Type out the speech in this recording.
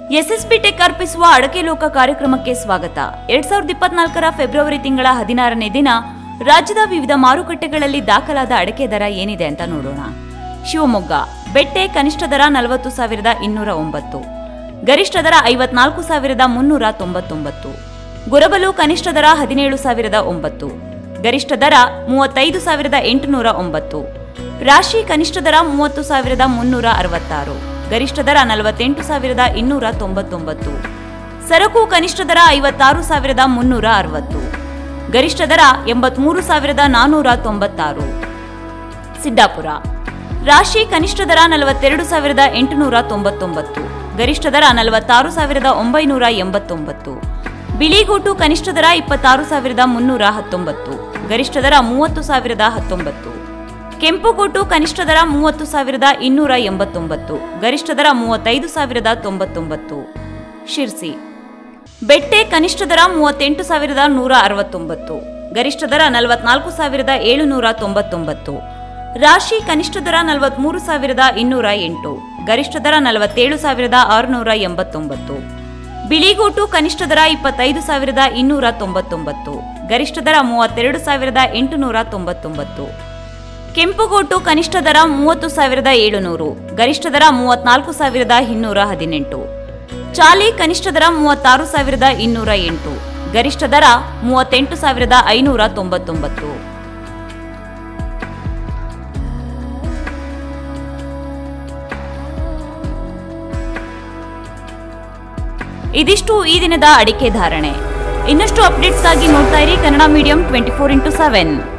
SSP tech ಅರ್ಪಿಸುವ ಅಡಕೆ ಲೋಕ ಕಾರ್ಯಕ್ರಮಕ್ಕೆ ಸ್ವಾಗತ ಎರಡ್ ಸಾವಿರದ ಇಪ್ಪತ್ನಾಲ್ಕರ ಫೆಬ್ರವರಿ ತಿಂಗಳ ಹದಿನಾರನೇ ದಿನ ರಾಜ್ಯದ ವಿವಿಧ ಮಾರುಕಟ್ಟೆಗಳಲ್ಲಿ ದಾಖಲಾದ ಅಡಕೆ ದರ ಏನಿದೆ ಅಂತ ನೋಡೋಣ ಶಿವಮೊಗ್ಗ ಬೆಟ್ಟೆ ಕನಿಷ್ಠ ದರ ನಲವತ್ತು ಸಾವಿರದ ಇನ್ನೂರ ಒಂಬತ್ತು ಗರಿಷ್ಠ ದರ ಐವತ್ನಾಲ್ಕು ಸಾವಿರದ ಮುನ್ನೂರ ತೊಂಬತ್ತೊಂಬತ್ತು ಗುರಬಲು ಕನಿಷ್ಠ ದರ ಹದಿನೇಳು ಸಾವಿರದ ಒಂಬತ್ತು ಗರಿಷ್ಠ ದರ ಮೂವತ್ತೈದು ಸಾವಿರದ ಎಂಟುನೂರ ಒಂಬತ್ತು ರಾಶಿ ಕನಿಷ್ಠ ದರ ಮೂವತ್ತು ಸಾವಿರದ ಮುನ್ನೂರ ಅರವತ್ತಾರು ಗರಿಷ್ಠ ದರ ನಲವತ್ತೆಂಟು ಸಾವಿರದ ಇನ್ನೂರ ತೊಂಬತ್ತೊಂಬತ್ತು ಸರಕು ಕನಿಷ್ಠ ದರ ಐವತ್ತಾರು ಸಾವಿರದ ಮುನ್ನೂರ ಅರವತ್ತು ಗರಿಷ್ಠ ದರ ಎಂಬತ್ಮೂರು ಸಾವಿರದ ನಾನ್ನೂರ ತೊಂಬತ್ತಾರು ಸಿದ್ದಾಪುರ ರಾಶಿ ಕನಿಷ್ಠ ದರ ನಲವತ್ತೆರಡು ಸಾವಿರದ ಎಂಟುನೂರ ತೊಂಬತ್ತೊಂಬತ್ತು ಗರಿಷ್ಠ ದರ ನಲವತ್ತಾರು ಸಾವಿರದ ಒಂಬೈನೂರ ಎಂಬತ್ತೊಂಬತ್ತು ಬಿಳಿಗೂಟು ಕನಿಷ್ಠ ದರ ಇಪ್ಪತ್ತಾರು ಸಾವಿರದ ಮುನ್ನೂರ ಹತ್ತೊಂಬತ್ತು ಗರಿಷ್ಠ ದರ ಮೂವತ್ತು ಸಾವಿರದ ಹತ್ತೊಂಬತ್ತು ಕೆಂಪುಗೋಟು ಕನಿಷ್ಠ ದರ ಮೂವತ್ತು ಸಾವಿರದ ಇನ್ನೂರ ಎಂಬತ್ತೊಂಬತ್ತು ಗರಿಷ್ಠ ದರ ಮೂವತ್ತೈದು ಸಾವಿರದ ತೊಂಬತ್ತೊಂಬತ್ತು ಶಿರ್ಸಿ ಬೆಟ್ಟೆ ಕನಿಷ್ಠ ದರ ಮೂವತ್ತೆಂಟು ಸಾವಿರದ ನೂರ ಅರವತ್ತೊಂಬತ್ತು ಗರಿಷ್ಠ ದರ ನಲವತ್ನಾಲ್ಕು ಸಾವಿರದ ಏಳುನೂರ ತೊಂಬತ್ತೊಂಬತ್ತು ರಾಶಿ ಕನಿಷ್ಠ ದರ ನಲವತ್ಮೂರು ಸಾವಿರದ ಇನ್ನೂರ ಎಂಟು ಗರಿಷ್ಠ ದರ ನಲವತ್ತೇಳು ಸಾವಿರದ ಆರುನೂರ ಎಂಬತ್ತೊಂಬತ್ತು ಬಿಳಿಗೂಟು ಕನಿಷ್ಠ ದರ ಇಪ್ಪತ್ತೈದು ಸಾವಿರದ ಇನ್ನೂರ ತೊಂಬತ್ತೊಂಬತ್ತು ಗರಿಷ್ಠ ದರ ಮೂವತ್ತೆರಡು ಸಾವಿರದ ಎಂಟುನೂರ ತೊಂಬತ್ತೊಂಬತ್ತು ಕೆಂಪುಗೋಟು ಕನಿಷ್ಠ ದರ ಮೂವತ್ತು ಸಾವಿರದ ಏಳುನೂರು ಗರಿಷ್ಠ ದರ ಮೂವತ್ನಾಲ್ಕು ಸಾವಿರದ ಇನ್ನೂರ ಹದಿನೆಂಟು ಚಾಲಿ ಕನಿಷ್ಠ ದರ ಮೂವತ್ತಾರು ಸಾವಿರದ ಇನ್ನೂರ ಎಂಟು ಗರಿಷ್ಠ ದರ ಮೂವತ್ತೆಂಟು ಸಾವಿರದ ಐನೂರ ತೊಂಬತ್ತೊಂಬತ್ತು ಇದಿಷ್ಟು ಈ ದಿನದ ಅಡಿಕೆ ಧಾರಣೆ ಇನ್ನಷ್ಟು ಅಪ್ಡೇಟ್ಸ್ಗಾಗಿ ನೋಡ್ತಾ ಇರಿ Kannada medium twenty four into seven